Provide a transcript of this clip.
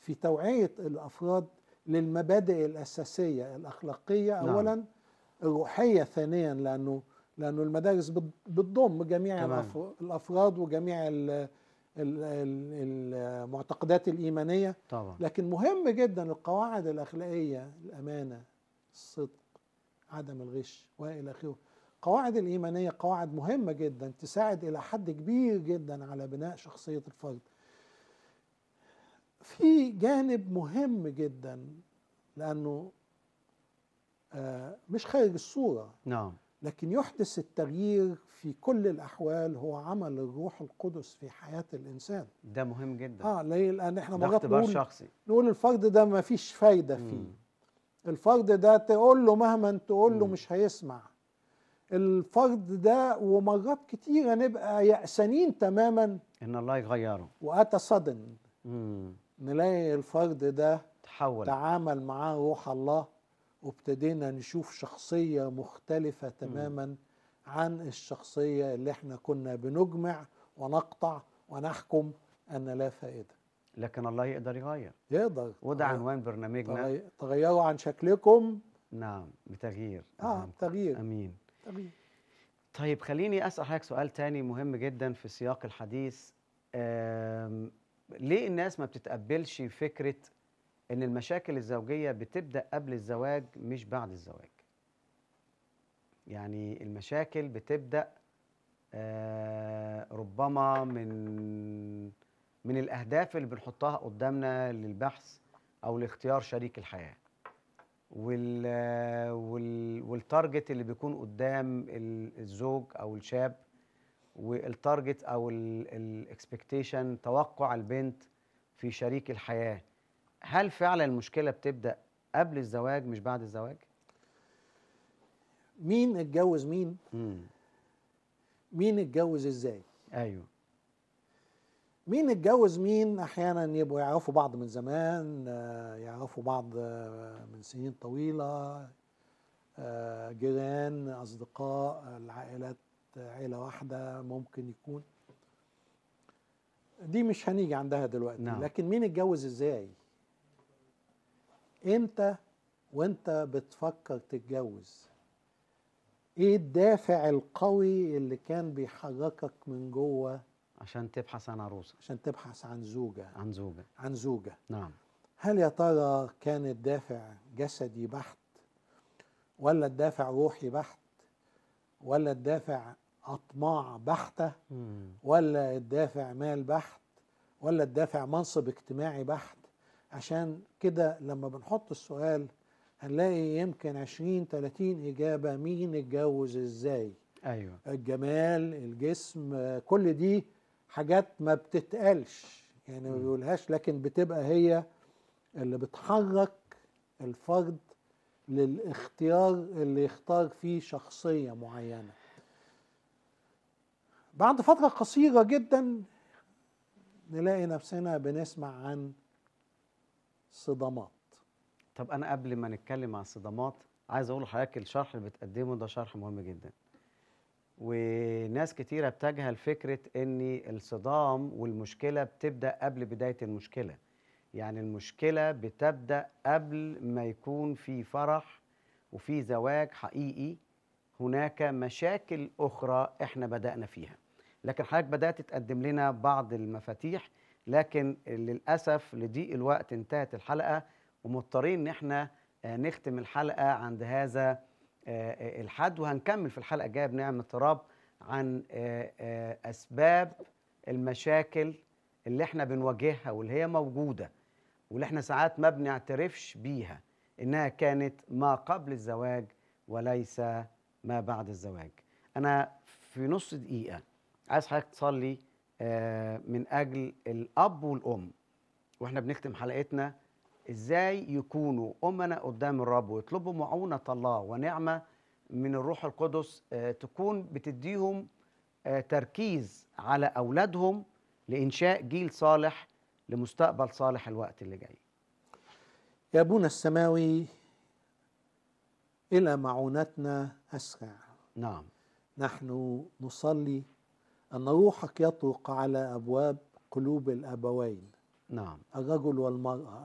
في توعيه الافراد للمبادئ الاساسيه الاخلاقيه نعم. اولا الروحيه ثانيا لانه لانه المدارس بت- بتضم جميع تمام. الأف- الافراد وجميع ال- ال- ال- المعتقدات الايمانيه طبعا لكن مهم جدا القواعد الاخلاقيه الامانه الصدق عدم الغش والى اخره القواعد الايمانيه قواعد مهمه جدا تساعد الى حد كبير جدا على بناء شخصيه الفرد في جانب مهم جدا لانه آه، مش خارج الصوره نعم لكن يحدث التغيير في كل الاحوال هو عمل الروح القدس في حياه الانسان ده مهم جدا اه ليه لان احنا ده مرات اختبار نقول شخصي نقول الفرد ده ما فيش فايدة فيه مم. الفرد ده تقول له مهما تقول له مم. مش هيسمع الفرد ده ومرات كتيرة نبقى يأسانين تماما ان الله يغيره وأتى صدن مم. نلاقي الفرد ده تحول تعامل معاه روح الله وابتدينا نشوف شخصية مختلفة تماما عن الشخصية اللي احنا كنا بنجمع ونقطع ونحكم أن لا فائدة لكن الله يقدر يغير يقدر وده تغير- عنوان برنامجنا تغي- تغيروا عن شكلكم نعم بتغيير اه أذهانكم. تغيير امين تغيير طيب خليني اسال حضرتك سؤال تاني مهم جدا في سياق الحديث آم، ليه الناس ما بتتقبلش فكره ان المشاكل الزوجيه بتبدا قبل الزواج مش بعد الزواج يعني المشاكل بتبدا آه، ربما من من الاهداف اللي بنحطها قدامنا للبحث او لاختيار شريك الحياه وال وال والتارجت اللي بيكون قدام ال- الزوج او الشاب والتارجت او الاكسبكتيشن توقع البنت في شريك الحياه هل فعلا المشكله بتبدا قبل الزواج مش بعد الزواج؟ مين اتجوز مين امم مين اتجوز ازاي ايوه مين اتجوز مين احيانا يبقوا يعرفوا بعض من زمان آه، يعرفوا بعض آه، من سنين طويله آه، جيران اصدقاء العائلات عيله واحده ممكن يكون دي مش هنيجي عندها دلوقتي نعم. لكن مين اتجوز ازاي امتى وانت بتفكر تتجوز ايه الدافع القوي اللي كان بيحركك من جوه عشان تبحث عن عروسه عشان تبحث عن زوجة عن زوجه عن زوجة نعم هل يا ترى كان الدافع جسدي بحت ولا الدافع روحي بحت ولا الدافع أطماع بحتة مم. ولا الدافع مال بحت ولا الدافع منصب اجتماعي بحت عشان كده لما بنحط السؤال هنلاقي يمكن 20 30 إجابة مين اتجوز ازاي ايوه الجمال الجسم آه، كل دي حاجات ما بتتقالش يعني ما مم. بيقولهاش لكن بتبقى هي اللي بتحرك الفرد للاختيار اللي يختار فيه شخصية معينة بعد فترة قصيرة جدا نلاقي نفسنا بنسمع عن صدمات طب انا قبل ما نتكلم عن الصدمات عايز اقول لحضرتك الشرح اللي بتقدمه ده شرح مهم جدا وناس كتيره بتجهل فكره ان الصدام والمشكله بتبدا قبل بدايه المشكله يعني المشكله بتبدا قبل ما يكون في فرح وفي زواج حقيقي هناك مشاكل اخرى احنا بدانا فيها لكن حضرتك بدات تقدم لنا بعض المفاتيح لكن للاسف لضيق الوقت انتهت الحلقه ومضطرين ان احنا آه، نختم الحلقه عند هذا آه، آه، الحد وهنكمل في الحلقه الجايه بنعمه رب عن آه، آه، اسباب المشاكل اللي احنا بنواجهها واللي هي موجوده واللي احنا ساعات ما بنعترفش بيها انها كانت ما قبل الزواج وليس ما بعد الزواج انا في نص دقيقه عايز حضرتك تصلي آه، من اجل الاب والام واحنا بنختم حلقتنا ازاي يكونوا امنا قدام الرب ويطلبوا معونه الله ونعمه من الروح القدس آه، تكون بتديهم آه، تركيز على اولادهم لانشاء جيل صالح لمستقبل صالح الوقت اللي جاي يا أبونا السماوي إلى معونتنا أسرع نعم نحن نصلي أن روحك يطرق على أبواب قلوب الأبوين نعم الرجل والمرأة